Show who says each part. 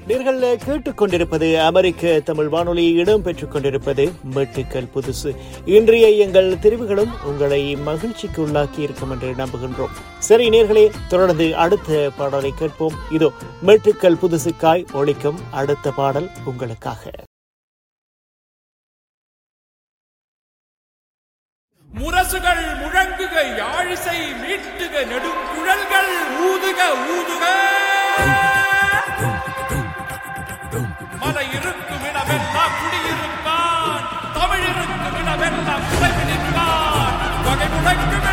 Speaker 1: நீங்கள் கேட்டுக்கொண்டிருப்பது அமெரிக்க தமிழ் வானொலி இடம்பெற்றுக் கொண்டிருப்பது மெட்டுக்கள் புதுசு இன்றைய எங்கள் தெரிவுகளும் உங்களை மகிழ்ச்சிக்கு உள்ளாக்கி இருக்கும் என்று நம்புகின்றோம் சரி நேர்களே தொடர்ந்து அடுத்த பாடலை கேட்போம் இதோ மெட்டுக்கள் புதுசுக்காய் ஒழிக்கும் அடுத்த பாடல் உங்களுக்காக
Speaker 2: முரசுகள் முழங்குக யாழிசை மீட்டுக நெடுங்குழல்கள் ஊதுக ஊதுக மலை இருக்கும் இடமெல்லாம் குடியிருப்பான் தமிழ் இருக்கும் இடமெல்லாம் குறைவு நிற்பான் வகை முழங்குக